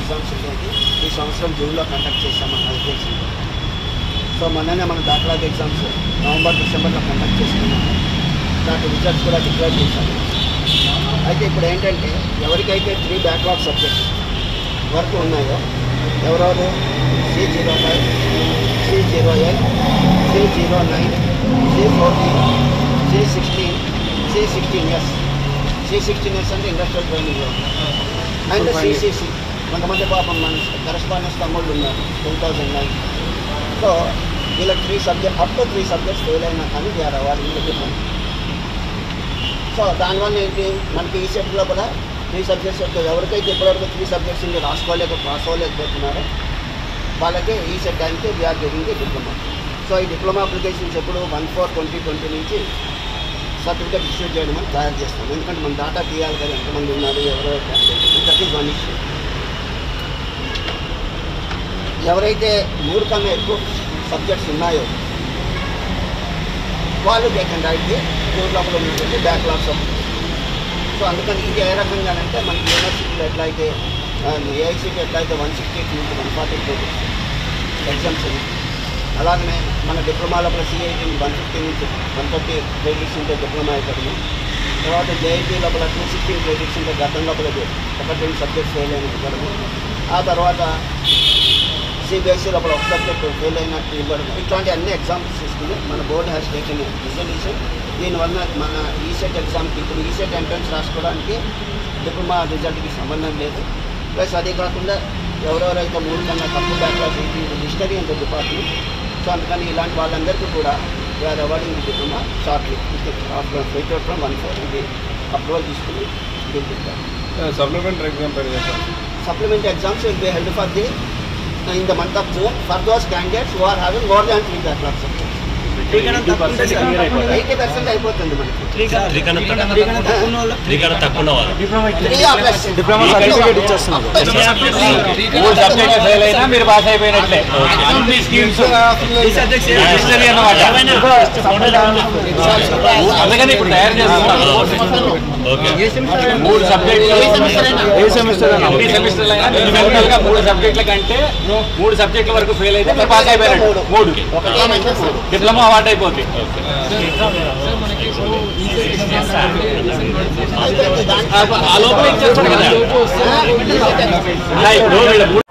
Exams ఉండేది ఈ సంవత్సరం జూన్లో కండక్ట్ చేశామని నాకు తెలిసింది సో మొన్ననే మనం దాఖలాది ఎగ్జామ్స్ నవంబర్ డిసెంబర్లో కండక్ట్ చేసుకున్నాము దాంట్లో రిజల్ట్స్ కూడా డిక్లేర్ చేశాము అయితే ఇప్పుడు ఏంటంటే ఎవరికైతే త్రీ బ్యాక్లాగ్ సబ్జెక్ట్స్ వరకు ఉన్నాయో ఎవరెవరు C zero five C zero eight C zero nine C fourteen C sixteen C sixteen years C sixteen years అంటే ఇండస్ట్రియల్ ట్రైనింగ్ అండ్ సిసిసి కొంతమంది పాపం మన కరెస్పాండెన్స్ తమ్ముళ్ళు ఉన్నారు టూ థౌజండ్ నైన్ సో వీళ్ళకి three subject up to three subjects fail అయినా కానీ they are award different so దానివల్ల ఏంటి మనకి ఈ సెట్లో కూడా త్రీ సబ్జెక్ట్స్ వస్తాయి ఎవరికైతే ఇప్పటివరకు త్రీ సబ్జెక్ట్స్ ఉండి రాసుకోలేక పాస్ అవ్వలేకపోతున్నారో వాళ్ళకి ఈ సెట్ టైంకి we're getting the diploma so ఈ డిప్లొమా అప్లికేషన్స్ ఎప్పుడు వన్ ఫోర్ ట్వంటీ ట్వంటీ నుంచి సర్టిఫికేట్ ఇష్యూ చేయడం అని తయారు చేస్తాం ఎందుకంటే మన డాటా తీయాలి కదా ఎంతమంది ఉన్నారు ఎవరో దట్ ఈస్ వన్ ఇష్యూ ఎవరైతే మూడు కన్నా ఎక్కువ సబ్జెక్ట్స్ ఉన్నాయో వాళ్ళు they can write the two లోపల ఉన్నటువంటి బ్యాక్లాగ్స్ ఆఫ్ సో అందుకని ఇది ఏ రకంగానంటే మనకి యూనివర్సిటీలో ఎట్లయితే ఏఐసీటీ ఎట్లయితే వన్ సిక్స్టీ నుంచి వన్ ఫార్టీ క్రెడిట్స్ ఎగ్జామ్స్ ఉన్నాయి అలాగనే మన డిప్లొమా లోపల సిఐటి వన్ ఫిఫ్టీ నుంచి వన్ థర్టీ క్రెడిట్స్ ఉంటే డిప్లొమా అయిపోతుంది తర్వాత జేఐటీ లోపల టూ సిక్స్టీన్ క్రెడిట్స్ ఉంటే గతం లోపల ఒకటి రెండు సబ్జెక్ట్స్ ఫెయిల్ అయిన ఇవ్వడము ఆ తర్వాత సిబిఎస్ఈ లోపల ఒక సబ్జెక్ట్ ఫెయిల్ అయినట్టు ఇవ్వడం ఇట్లాంటి అన్ని ఎగ్జామ్స్ తీసుకుని మన బోర్డు హ్యాస్ టేకెన్ రిజల్యూషన్ దీనివల్ల మన ఈసెట్ ఎగ్జామ్కి ఇప్పుడు ఈసెట్ ఎంట్రన్స్ రాసుకోవడానికి డిప్లొమా రిజల్ట్కి సంబంధం లేదు ప్లస్ అదే కాకుండా ఎవరెవరైతే మూడు కన్నా తక్కువ backlog history and department so అందుకని ఇలాంటి వాళ్ళందరికీ కూడా వేఆర్ అవార్డింగ్ డిప్లొమా షార్ట్లీ ఫెయిట్ ఫ్రమ్ వన్ ఫోర్ ఇది అప్రూవల్ తీసుకుని దీనికి సప్లిమెంటరీ ఎగ్జామ్ పేరు చేస్తాను supplementary exams will be held for the in the month of June for those candidates who are having more than three backlog subjects. Eighty percent అయిపోతుంది మనకి త్రికరణ త్రికరణ తక్కువ ఉన్న వాళ్ళు three R plus diploma certificate ఇచ్చేస్తున్నారు మూడు సబ్జెక్టులు ఫెయిల్ అయినా మీరు పాస్ అయిపోయినట్లే అన్ని స్కీమ్స్ హిస్టరీ అన్నమాట అందుకని ఇప్పుడు తయారు చేస్తున్నారు ఓకే మూడు సబ్జెక్టులు ఏ సెమిస్టర్ ఎన్ని సెమిస్టర్లు అయినా టోటల్ గా మూడు సబ్జెక్టుల కంటే మూడు సబ్జెక్టుల వరకు ఫెయిల్ అయితే మీరు పాస్ అయిపోయినట్టు మూడు ఒకటి ఏమైతే మూడు డిప్లొమా అవార్డు అయిపోతుంది అయిపోయింది. దాంట్లో ఆ లోపల ఇచ్చేస్తారు కదా ఆ, ఇప్పుడు వీళ్ళ మూడు